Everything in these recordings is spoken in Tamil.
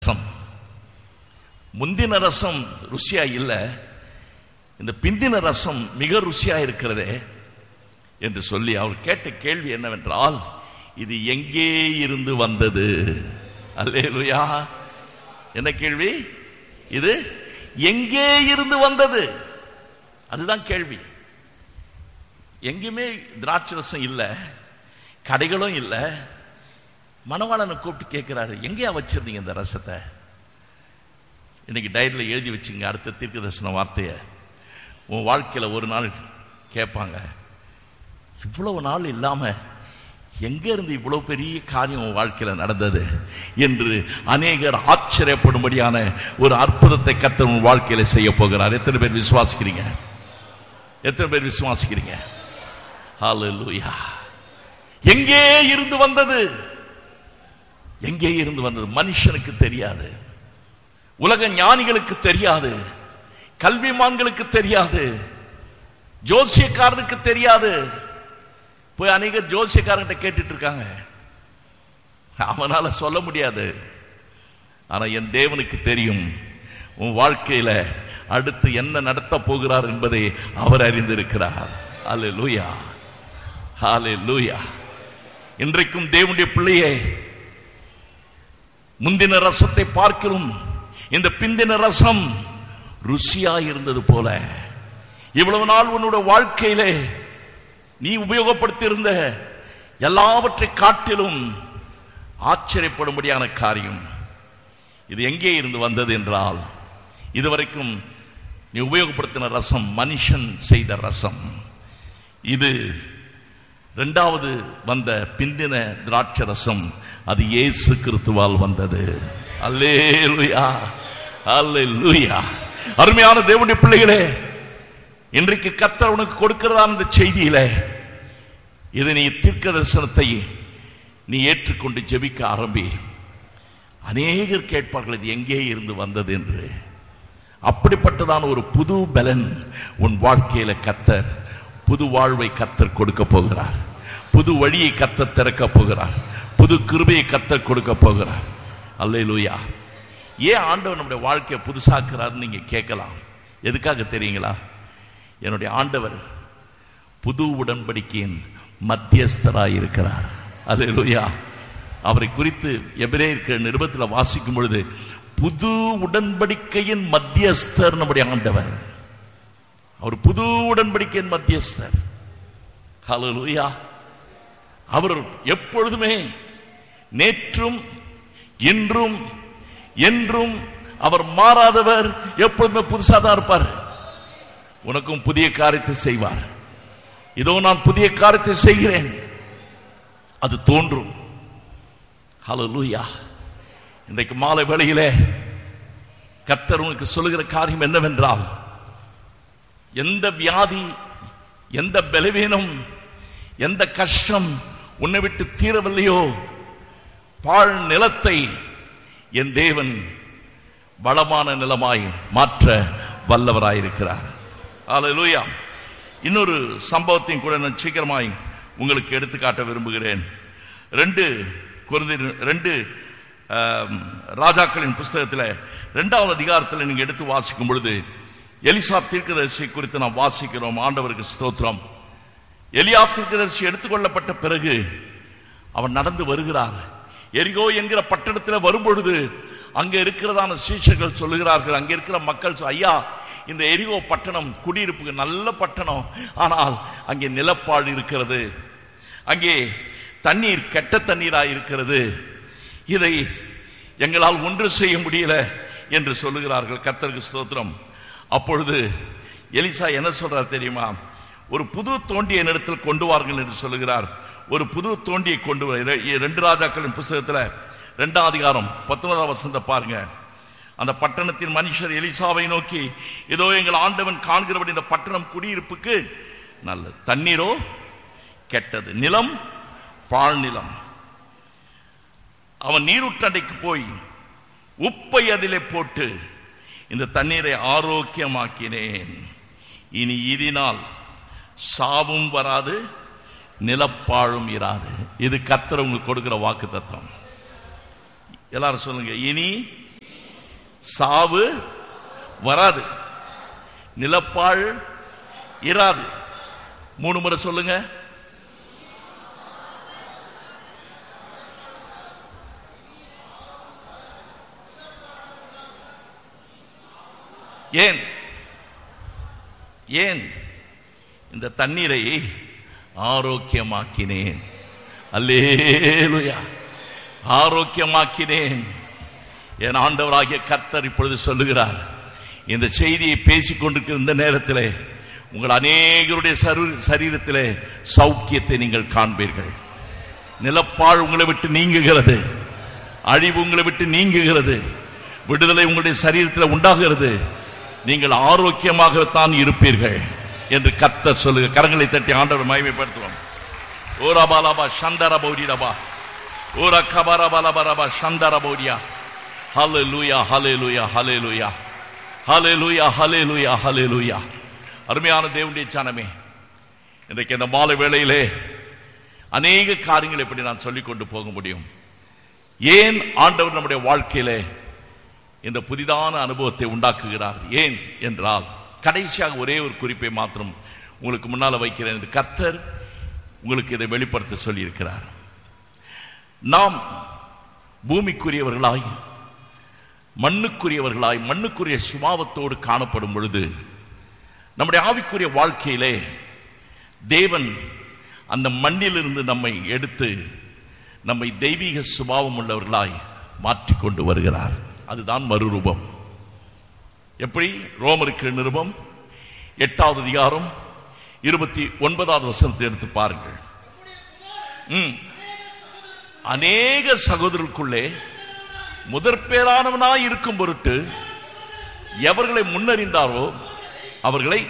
ரசம் முந்தின ரசம் ருசியா இல்ல இந்த பிந்தின ரசம் மிக ருசியா இருக்கிறதே என்று சொல்லி அவர் கேட்ட கேள்வி என்னவென்றால் இது எங்கே இருந்து வந்தது அல்லேலுயா என்ன கேள்வி இது எங்கே இருந்து வந்தது அதுதான் கேள்வி எங்கேயுமே திராட்சை ரசம் இல்லை கடைகளும் இல்லை மணவாளனை கூப்பிட்டு கேட்கிறாரு எங்கேயா வச்சிருந்தீங்க இந்த ரசத்தை இன்னைக்கு டைரியில் எழுதி வச்சுங்க அடுத்த தீர்க்க தரிசன வார்த்தையை உன் வாழ்க்கையில் ஒரு நாள் கேட்பாங்க இவ்வளவு நாள் இல்லாம எங்க இருந்து இவ்வளவு பெரிய காரியம் உன் வாழ்க்கையில நடந்தது என்று அநேகர் ஆச்சரியப்படும்படியான ஒரு அற்புதத்தை கத்தர் உன் வாழ்க்கையில செய்ய போகிறார் எத்தனை பேர் விசுவாசிக்கிறீங்க எத்தனை பேர் விசுவாசிக்கிறீங்க ஹalleluya எங்கே இருந்து வந்தது எங்கே இருந்து வந்தது மனுஷனுக்கு தெரியாது உலக ஞானிகளுக்கு தெரியாது கல்விமான்களுக்கு தெரியாது ஜோசியக்காரனுக்கு தெரியாது போய் அநேக ஜோசியக்காரன்கிட்ட கேட்டுட்டு இருக்காங்க அவனால சொல்ல முடியாது ஆனா என் தேவனுக்கு தெரியும் உன் வாழ்க்கையில அடுத்து என்ன நடத்த போகிறார் என்பதை அவர் அறிந்திருக்கிறார் அல்ல லூயா ஹாலே லூயா இன்றைக்கும் தேவனுடைய பிள்ளையே முந்தின ரசத்தை பார்க்கிறோம் இந்த பிந்தின ரசம் ருசியா இருந்தது போல இவ்வளவு நாள் உன்னோட வாழ்க்கையிலே நீ உபயோகப்படுத்தியிருந்த எல்லாவற்றை காட்டிலும் ஆச்சரியப்படும்படியான காரியம் இது எங்கே இருந்து வந்தது என்றால் இதுவரைக்கும் நீ உபயோகப்படுத்தின ரசம் மனுஷன் செய்த ரசம் இது இரண்டாவது வந்த பிந்தின திராட்சை ரசம் அது இயேசு கிறிஸ்துவால் வந்தது அல்லேலுயா அல்லேலுயா அருமையான தேவனுடைய பிள்ளைகளே இன்றைக்கு கர்த்தர் உனக்கு கொடுக்கிறதான இந்த செய்தியில இது நீ தீர்க்க தரிசனத்தை நீ ஏற்றுக்கொண்டு ஜெபிக்க ஆரம்பி அநேகர் கேட்பார்கள் இது எங்கே இருந்து வந்தது என்று அப்படிப்பட்டதான ஒரு புது பலன் உன் வாழ்க்கையில கர்த்தர் புது வாழ்வை கர்த்தர் கொடுக்க போகிறார் புது வழியை கர்த்தர் திறக்க போகிறார் புது கிருபையை கர்த்தர் கொடுக்க போகிறார் அல்லேலூயா ஏன் ஆண்டவர் நம்முடைய வாழ்க்கையை புதுசாக்குறாருன்னு நீங்க கேட்கலாம் எதுக்காக தெரியுங்களா என்னுடைய ஆண்டவர் புது உடன்படிக்கையின் மத்தியஸ்தராய் இருக்கிறார் அல்லேலூயா அவரை குறித்து எபிரேயர்க்கு நிருபத்தில் வாசிக்கும் பொழுது புது உடன்படிக்கையின் மத்தியஸ்தர் நம்முடைய ஆண்டவர் அவர் புது உடன்படிக்கையின் மத்தியஸ்தர் ஹalleluya அவர் எப்பொழுதுமே நேற்றும் இன்றும் என்றும் அவர் மாறாதவர் எப்பொழுதுமே புதுசா தான் இருப்பார் உனக்கும் புதிய காரியத்தை செய்வார் இதோ நான் புதிய காரியத்தை செய்கிறேன் அது தோன்றும் ஹalleluya இன்றைக்கு மாலை வேளையிலே கர்த்தர் உனக்கு சொல்லுகிற காரியம் என்னவென்றால் எந்த வியாதி எந்த பலவீனம் எந்த கஷ்டம் உன்னை விட்டு தீரவில்லையோ பாழ் நிலத்தை என் தேவன் வளமான நிலமாய் மாற்ற வல்லவராயிருக்கிறார் அல்லேலூயா இன்னொரு சம்பவத்தையும் கூட நான் சீக்கிரமாய் உங்களுக்கு எடுத்துக்காட்ட விரும்புகிறேன் ரெண்டு குருந்தி ரெண்டு ஆம், ராஜாக்களின் புஸ்தகத்தில் ரெண்டாவது அதிகாரத்தில் நீங்க எடுத்து வாசிக்கும் பொழுது எலிசா தீர்க்கதரிசி குறித்து நாம் வாசிக்கிறோம் ஆண்டவருக்கு ஸ்தோத்திரம் எலியா தீர்க்கதரிசி எடுத்துக்கொள்ளப்பட்ட பிறகு அவன் நடந்து வருகிறார் எரிகோ என்கிற பட்டணத்தில் வரும்பொழுது அங்க இருக்கிறதான சீஷர்கள் சொல்லுகிறார்கள் அங்க இருக்கிற மக்கள் சொ- ஐயா இந்த எரிகோ பட்டணம் குடியிருப்புக்கு நல்ல பட்டணம் ஆனால் அங்கே நிலப்பாடு இருக்கிறது அங்கே தண்ணீர் கெட்ட தண்ணீராய் இருக்கிறது இதை எங்களால் ஒன்று செய்ய முடியல என்று சொல்லுகிறார்கள் கர்த்தருக்கு ஸ்தோத்திரம் அப்பொழுது எலிசா என்ன சொல்றார் தெரியுமா ஒரு புது தோண்டியை என்னிடத்தில் கொண்டு வாருங்கள் என்று சொல்லுகிறார் ஒரு புது தோண்டியை கொண்டு வர இர- ரெண்டு ராஜாக்களின் புஸ்தகத்தில் ரெண்டாம் அதிகாரம் பத்தொன்பதாம் வசந்த பாருங்க அந்த பட்டணத்தின் மனுஷர் எலிசாவை நோக்கி இதோ எங்கள் ஆண்டவன் காண்கிறபடி இந்த பட்டணம் குடியிருப்புக்கு நல்லது தண்ணீரோ கெட்டது நிலம் பாழ் நிலம் அவன் நீரூற்றண்டைக்கு போய் உப்பை அதிலே போட்டு இந்த தண்ணீரை ஆரோக்கியமாக்கினேன் இனி இதனால் சாவும் வராது நிலப்பாழும் இராது இது கர்த்தர் உங்களுக்கு கொடுக்கிற வாக்கு தத்துவம் எல்லாரும் சொல்லுங்க இனி சாவு வராது நிலப்பாழ் இராது மூணு முறை சொல்லுங்க ஏன் ஏன் இந்த தண்ணீரை ஆரோக்கியமாக்கினேன் அல்லேலுயா ஆரோக்கியமாக்கினேன் என் ஆண்டவராகிய கர்த்தர் இப்பொழுது சொல்லுகிறார் இந்த செய்தியை பேசிக் கொண்டிருக்கிற இந்த நேரத்தில் உங்கள் அநேகருடைய சரு- சரீரத்திலே சௌக்கியத்தை நீங்கள் காண்பீர்கள் நிலப்பாழ் உங்களை விட்டு நீங்குகிறது அழிவு உங்களை விட்டு நீங்குகிறது விடுதலை உங்களுடைய சரீரத்தில் உண்டாகிறது நீங்கள் ஆரோக்கியமாகத்தான் இருப்பீர்கள் என்று கர்த்தர் சொல்லுங்க கரங்களை தட்டி ஆண்டவர் மகிமைப்படுத்துவோம் ஓரா பாலாபா சந்தர பௌரிடபா ஓரா கபர பலபரபா சந்தர பௌரியா ஹலே லூயா ஹலே லூயா ஹலே லூயா ஹலே லூயா ஹலே லூயா ஹலே லூயா அருமையான தேவனுடைய சனமே இன்றைக்கு இந்த மாலை வேளையிலே அநேக காரியங்களை இப்படி நான் சொல்லிக் கொண்டு போக முடியும் ஏன் ஆண்டவர் நம்முடைய வாழ்க்கையிலே இந்த புதிதான அனுபவத்தை உண்டாக்குகிறார் ஏன் என்றால் கடைசியாக ஒரே ஒரு குறிப்பை மாத்திரம் உங்களுக்கு முன்னால வைக்கிறேன் இந்த கர்த்தர் உங்களுக்கு இதை வெளிப்படுத்த சொல்லியிருக்கிறார் நாம் பூமிக்குரியவர்களாய் மண்ணுக்குரியவர்களாய் மண்ணுக்குரிய சுபாவத்தோடு காணப்படும் பொழுது நம்முடைய ஆவிக்குரிய வாழ்க்கையிலே தேவன் அந்த மண்ணிலிருந்து நம்மை எடுத்து நம்மை தெய்வீக சுபாவம் உள்ளவர்களாய் மாற்றிக்கொண்டு வருகிறார் அதுதான் மறுரூபம் எப்படி ரோமருக்கு நிருபம் எட்டாவது அதிகாரம் இருபத்தி ஒன்பதாவது வசனத்தை எடுத்து பாருங்கள் ம். அநேக சகோதரருக்குள்ளே முதற் பேரானவனாய் இருக்கும் பொருட்டு எவர்களை முன்னறிந்தாரோ அவர்களை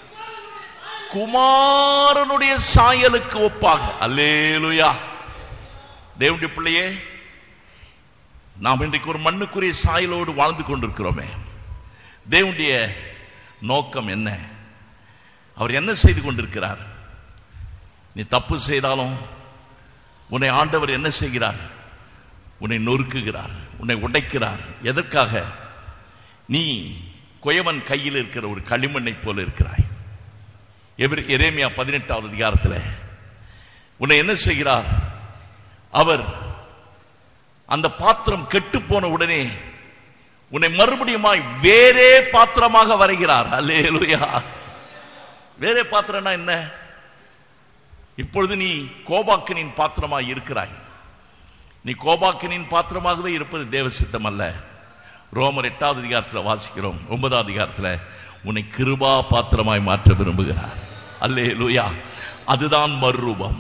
குமாரனுடைய சாயலுக்கு ஒப்பாக அல்லேலுயா தேவனுடைய பிள்ளையே நாம் இன்றைக்கு ஒரு மண்ணுக்குரிய சாயலோடு வாழ்ந்து கொண்டிருக்கிறோமே தேவனுடைய நோக்கம் என்ன அவர் என்ன செய்து கொண்டிருக்கிறார் நீ தப்பு செய்தாலும் உன்னை ஆண்டவர் என்ன செய்கிறார் உன்னை நொறுக்குகிறார் உன்னை உடைக்கிறார் எதற்காக நீ குயவன் கையில் இருக்கிற ஒரு களிமண்ணை போல இருக்கிறாய் எபிர- எரேமியா பதினெட்டாவது அதிகாரத்தில் உன்னை என்ன செய்கிறார் அவர் அந்த பாத்திரம் கெட்டு போன உடனே உன்னை மறுபடியுமாய் வேறே பாத்திரமாக வரைகிறார் அல்லேலூயா வேறே பாத்திரம்னா என்ன இப்பொழுது நீ கோபாக்கனின் பாத்திரமாய் இருக்கிறாய் நீ கோபாக்கனின் பாத்திரமாகவே இருப்பது தேவ சித்தம் அல்ல ரோமர் எட்டாவது அதிகாரத்தில் வாசிக்கிறோம் ஒன்பதாவது அதிகாரத்தில் உன்னை கிருபா பாத்திரமாய் மாற்ற விரும்புகிறார் அல்லே லூயா அதுதான் மறுரூபம்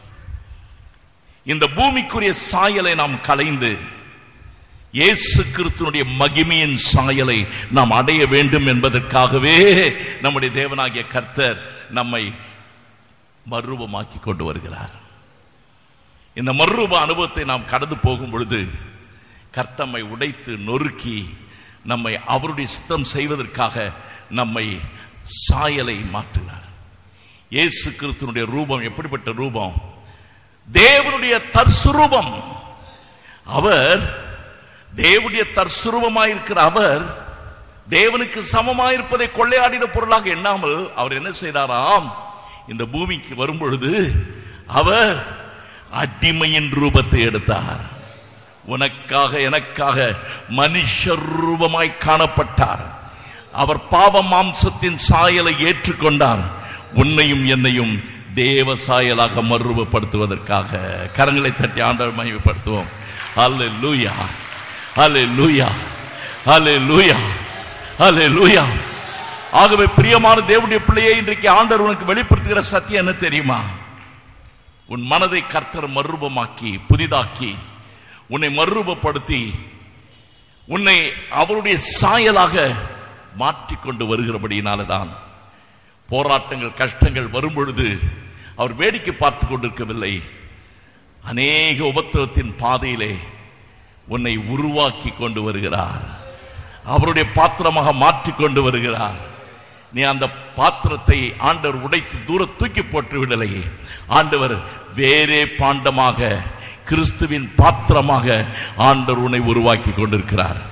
இந்த பூமிக்குரிய சாயலை நாம் களைந்து இயேசு கிறிஸ்துனுடைய மகிமையின் சாயலை நாம் அடைய வேண்டும் என்பதற்காகவே நம்முடைய தேவனாகிய கர்த்தர் நம்மை மறுரூபமாக்கி கொண்டு வருகிறார் இந்த மறுரூப அனுபவத்தை நாம் கடந்து போகும் பொழுது கர்த்தம்மை உடைத்து நொறுக்கி நம்மை அவருடைய சித்தம் செய்வதற்காக நம்மை சாயலை மாற்றுகிறார் இயேசு கிறிஸ்துனுடைய ரூபம் எப்படிப்பட்ட ரூபம் தேவனுடைய தற்சுரூபம் அவர் தேவனுடைய தற்சுரூபமாயிருக்கிற அவர் தேவனுக்கு சமமாயிருப்பதை கொள்ளையாடின பொருளாக எண்ணாமல் அவர் என்ன செய்தாராம் இந்த பூமிக்கு வரும் பொழுது அவர் அடிமையின் ரூபத்தை எடுத்தார் உனக்காக எனக்காக மனுஷ ரூபமாய் காணப்பட்டார் அவர் பாவ மாம்சத்தின் சாயலை ஏற்றுக்கொண்டார் உன்னையும் என்னையும் தேவ சாயலாக மறுரூபப்படுத்துவதற்காக கரங்களை தட்டி ஆண்டவர் மகிமைப்படுத்துவோம் அல்ல லூயா அல்ல லூயா அல்ல லூயா அல்ல லூயா ஆகவே பிரியமான தேவனுடைய பிள்ளையை இன்றைக்கு ஆண்டவர் உனக்கு வெளிப்படுத்துகிற சத்தியம் என்ன தெரியுமா உன் மனதை கர்த்தர் மறுரூபமாக்கி புதிதாக்கி உன்னை மறுரூபப்படுத்தி உன்னை அவருடைய சாயலாக மாற்றிக்கொண்டு வருகிறபடியினாலதான் போராட்டங்கள் கஷ்டங்கள் வரும் பொழுது அவர் வேடிக்கை பார்த்து கொண்டிருக்கவில்லை அநேக உபத்திரத்தின் பாதையிலே உன்னை உருவாக்கி கொண்டு வருகிறார் அவருடைய பாத்திரமாக மாற்றிக் கொண்டு வருகிறார் நீ அந்த பாத்திரத்தை ஆண்டவர் உடைத்து தூர தூக்கி போட்டு விடலை ஆண்டவர் வேறே பாண்டமாக கிறிஸ்துவின் பாத்திரமாக ஆண்டவர் உன்னை உருவாக்கி கொண்டிருக்கிறார்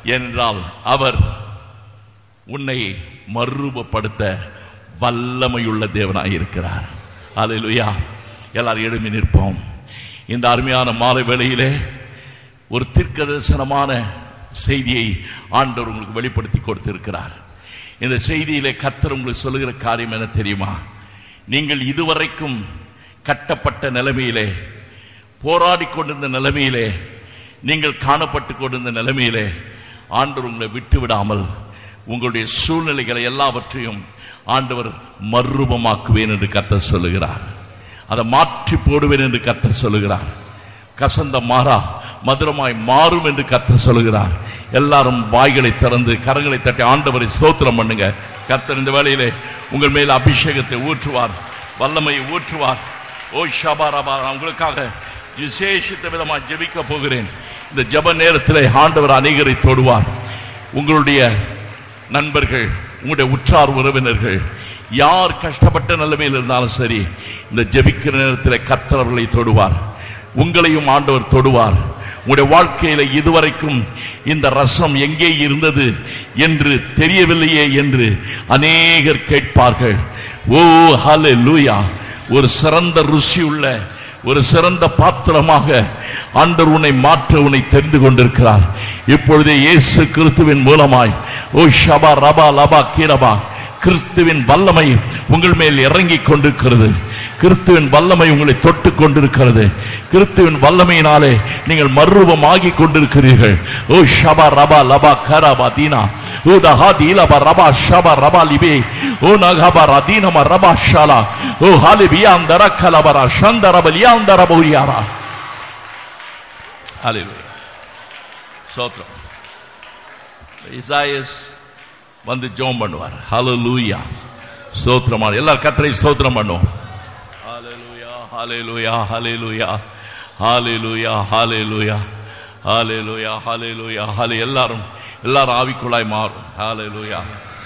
ஏனென்றால் அவர் உன்னை மறுரூபப்படுத்த வல்லமையுள்ள தேவனாய் இருக்கிறார் அல்லேலூயா எல்லாரும் எழுப்பி நிற்போம் இந்த அருமையான மாலை வேளையிலே ஒரு தீர்க்க தரிசனமான செய்தியை ஆண்டவர் உங்களுக்கு வெளிப்படுத்தி கொடுத்திருக்கிறார் இந்த செய்தியிலே கர்த்தர் உங்களுக்கு சொல்லுகிற காரியம் என்ன தெரியுமா நீங்கள் இதுவரைக்கும் கட்டப்பட்ட நிலைமையிலே போராடி கொண்டிருந்த நிலைமையிலே நீங்கள் காணப்பட்டு கொண்டிருந்த நிலைமையிலே ஆண்டவர் உங்களை விட்டு விடாமல் உங்களுடைய சூழ்நிலைகளை எல்லாவற்றையும் ஆண்டவர் மறுரூபமாக்குவேன் என்று கர்த்தர் சொல்லுகிறார் அதை மாற்றி போடுவேன் என்று கர்த்தர் சொல்லுகிறார் கசந்த மாறா மதுரமாய் மாறும் என்று கர்த்தர் சொல்லுகிறார் எல்லாரும் வாய்களை திறந்து கரங்களை தட்டி ஆண்டவரை ஸ்தோத்திரம் பண்ணுங்க கர்த்தர் இந்த வேளையிலே உங்கள் மேல் அபிஷேகத்தை ஊற்றுவார் வல்லமையை ஊற்றுவார் ஓ ஷபாரபா நான் உங்களுக்காக விசேஷித்த விதமாக ஜெபிக்க போகிறேன் இந்த ஜெப நேரத்திலே ஆண்டவர் அநேகரை தொடுவார் உங்களுடைய நண்பர்கள் உங்களுடைய உற்றார் உறவினர்கள் யார் கஷ்டப்பட்ட நிலைமையில் இருந்தாலும் சரி இந்த ஜெபிக்கிற நேரத்தில் கர்த்தர் அவர்களை தொடுவார் உங்களையும் ஆண்டவர் தொடுவார் உங்களுடைய வாழ்க்கையில இதுவரைக்கும் இந்த ரசம் எங்கே இருந்தது என்று தெரியவில்லையே என்று அநேகர் கேட்பார்கள் ஓ ஹலே லூயா ஒரு சிறந்த ருசி உள்ள ஒரு சிறந்த பாத்திரமாக ஆண்டவர் உன்னை மாற்ற உன்னை தெரிந்து கொண்டிருக்கிறார் இப்பொழுதே இயேசு கிறிஸ்துவின் மூலமாய் ஓ ஷபா ரபா லபா கீரபா கிறிஸ்துவின் வல்லமை உங்கள் மேல் இறங்கிக் கொண்டிருக்கிறது கிறிஸ்துவின் வல்லமை உங்களை தொட்டு கொண்டிருக்கிறது கிறிஸ்துவின் வல்லமையினாலே நீங்கள் மறுரூபமாகி கொண்டிருக்கிறீர்கள் ஓ ஷபா ரபா லபா கரபா தீனா ஓ தஹா தீலபா ரபா ஷபா ரபா லிபே ஓ நகபா ரதீனம ரபா ஷாலா ஓ ஹாலி பியாந்தர கலபரா ஷந்தர பலியாந்தர பௌரியாரா ஹalleluya சோத்ரம் இசாயஸ் வந்து ஜெபம் பண்ணுவார் ஹalleluya ஸ்தோத்திரமான எல்லாரும் கர்த்தரை ஸ்தோத்திரம் பண்ணுவோம் ஹalleluya ஹalleluya ஹalleluya ஹalleluya ஹalleluya ஹalleluya ஹalleluya ஹalலே எல்லாரும் எல்லாரும் ஆவிக்குள்ளாய் மாறும் ஹalleluya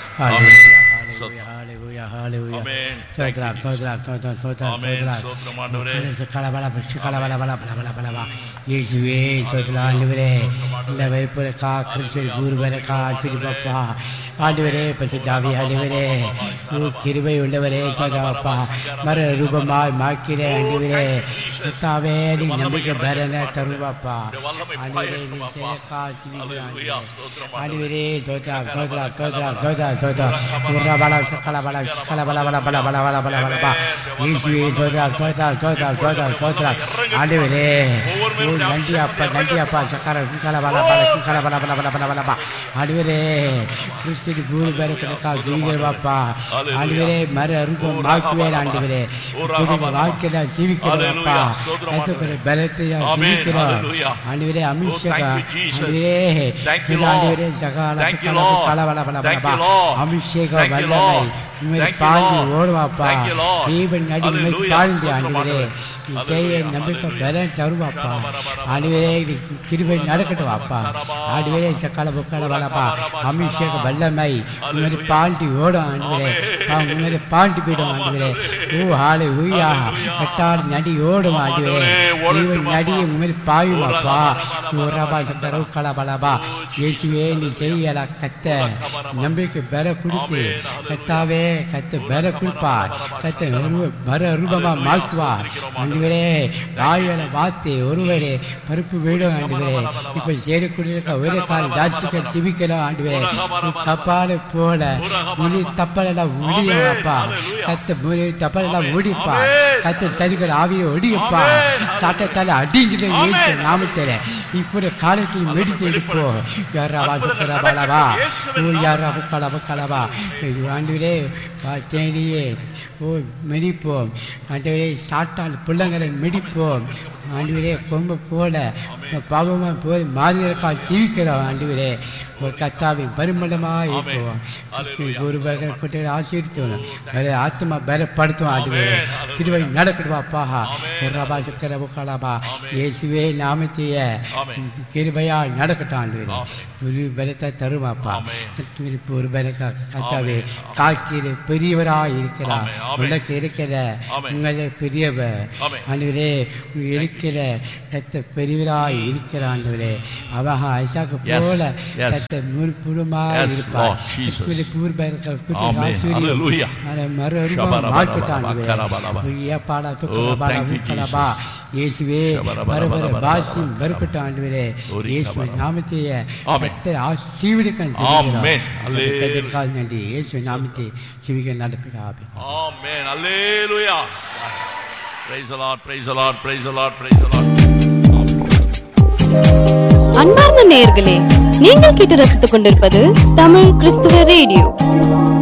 Hallelujah, hallelujah, hallelujah. Amen. சோத்ரா, சோத்ரா, சோத்ரா, சோத்ரா, Amen. சோத்ரா. சோத்திரம் ஆண்டவரே. கலபல, கலபல, பல, பல, பல, பல, பல. இயேசுவே சோத்ரா, ஆண்டவரே இந்த வெறுப்புறக்கா கிறிஸ்துவ குருவரக்கா சிறுபப்பா ஆண்டவரே பசுதாவி ஆண்டவரே உன் கிருபை உள்ளவரே சோதாப்பா மர ரூபமாய் மாக்கிறே ஆண்டவரே சுத்தாவே நீ நம்பிக்கை பரன தருவாப்பா ஆண்டவரே நீ சேக்கா சிவிக்கிறான் ஆண்டவரே சோத்ரா சோத்ரா சோத்ரா சோத்ரா சோத்ரா உர்ரா பல சக்கல பல சக்கல பல பல பல பல பல பல பல பல இயேசுவே சோத்ரா சோத்ரா சோத்ரா சோத்ரா சோத்ரா ஆண்டவரே ஓ நன்றி அப்பா நன்றி அப்பா சக்கர சிக்கல பல பல சிக்கல பல பல பல பல பல பல ஆண்டவரே கிறிஸ்து குரு பேருக்கா ஜீவிக்கிறவாப்பா ஆண்டவரே மர ரூபம் மாக்குவேன் ஆண்டவரே புதிய வாழ்க்கையில ஜீவிக்கிறவாப்பா கத்துக்கிற பலத்தையா Amen. ஜீவிக்கிறோம் Hallelujah. ஆண்டவரே அமிஷேகா Oh, thank you, Jesus. ஆண்டவரே Thank you, இந்த Lord. ஆண்டவரே சகால Thank you, சகல Lord. கல பல பல Thank பல you, Lord. அபிஷேக Thank you, வல்லமை Lord. உண்மை Thank you, பாஞ்சு Lord. ஓடுவாப்பா Thank you, Lord. Deepan அடி உண்மை Hallelujah. பாழ்ந்து ஸ்தோத்திரம் ஆண்டவரே ஆண்டவரே. நீ செய்ய Hallelujah. நம்பிக்கை Hallelujah. பலன் தருவாப்பா ஆண்டவரே நீ கிருபை நடக்கட்டும் அப்பா ஆண்டவரே சக்கல புக்கல பலப்பா அபிஷேக வல்லமை உண்மை பாண்டி ஓடும் ஆண்டவரே உண்மை பாண்டி போயிடும் ஆண்டவரே ஓ ஆளு ஊயா எட்டாடு நடி ஓடும் ஆண்டவரே தீவன் நடி உண்மை பாயும் அப்பா ஓரபா சக்கர கல பலபா இயேசுவே நீ செய்யல கத்த நம்பிக்கை பெற கொடுத்து கத்தாவே கத்த பெற கொடுப்பார் கத்த உருவ- பர ரூபமா மாற்றுவார் ஆண்டவரே வாயுல வார்த்தை ஒருவரே பருப்பு வீடும் ஆண்டவரே இப்ப சேரக்கூடிய ஒரே கால் ஜாஸ்திக்க சிவிக்கலாம் ஆண்டவரே நீ கப்பால போல முடி தப்பலெல்லாம் முடியப்பா கத்த முடி தப்பலெல்லாம் முடிப்பா கத்த சரிகள் ஆவியை ஒடியப்பா சாட்டத்தால அடிங்கிற இயேசு நாமத்தில இப்படி காலத்தில் மெடித்து எடுப்போ யாரா சுக்கரா பலவா ஓ யாரா புக்கலா புக்கலவா இது ஆண்டவரே வா தேனியே ஓ மெடிப்போம் ஆண்டவரே சாட்டால் பிள்ளைங்களை மெடிப்போம் ஆண்டவரே கொம்பு போல பாவமா போய் மாறியற்கா ஜீவிக்கிறோம் ஆண்டவரே ஒரு கத்தாவின் பரிமளமாக இருப்போம் ஒரு பகல் குட்டை ஆசீர்த்தோம் வேற ஆத்மா பலப்படுத்தும் ஆண்டவரே திருவை நடக்கடுவாப்பா ஒரு ரபா சுக்கர புக்கலாபா இயேசுவே நாமத்தைய கிருபையா நடக்கட்டும் ஆண்டவரே ஒரு பலத்தை தருவாப்பா இப்போ ஒரு பலக்கா கத்தாவே காக்கிற பெரியவரா இருக்கிறார் ஆமென். ஆமென். உனக்கு இருக்கிற ஆமென். உங்களே பெரியவர் ஆமென். ஆண்டவரே இருக்கிற இருக்கிற கத்த பெரியவராய் இருக்கிற ஆண்டவரே அவக ஐசாக்கு Yes, போல yes. கத்த முழுப்புறமாய் Yes, இருப்பார் Lord Jesus. கிறிஸ்துவிலே பூர்வ இருக்க குட்டி Amen. ஆசீர்வாதம். Hallelujah. அதை மறுரூபம் Shabarabara, மாற்றட்டும் ஆண்டவரே. bakarabalaba. ஐயப்பாடா, Oh, துக்கரபாடா, thank you, உக்கரபா. இயேசுவே Shabarabara, மறுபர bakarabalaba. வாசியும் வருக்கட்டும் ஆண்டவரே Ori இயேசுவின் kabaraba. நாமத்தைய Amen. கத்த ஆசீர்வதிக்க Amen. Hallelujah. கதிர்கால் நன்றி இயேசுவின் நாமத்தை சிவிக்க நடப்பிடாபி Amen. Hallelujah. Praise the Lord, praise the Lord, praise the Lord, praise the Lord. அன்பார்ந்த நேயர்களே நீங்கள் கேட்டு ரசித்துக் கொண்டிருப்பது தமிழ் கிறிஸ்துவ ரேடியோ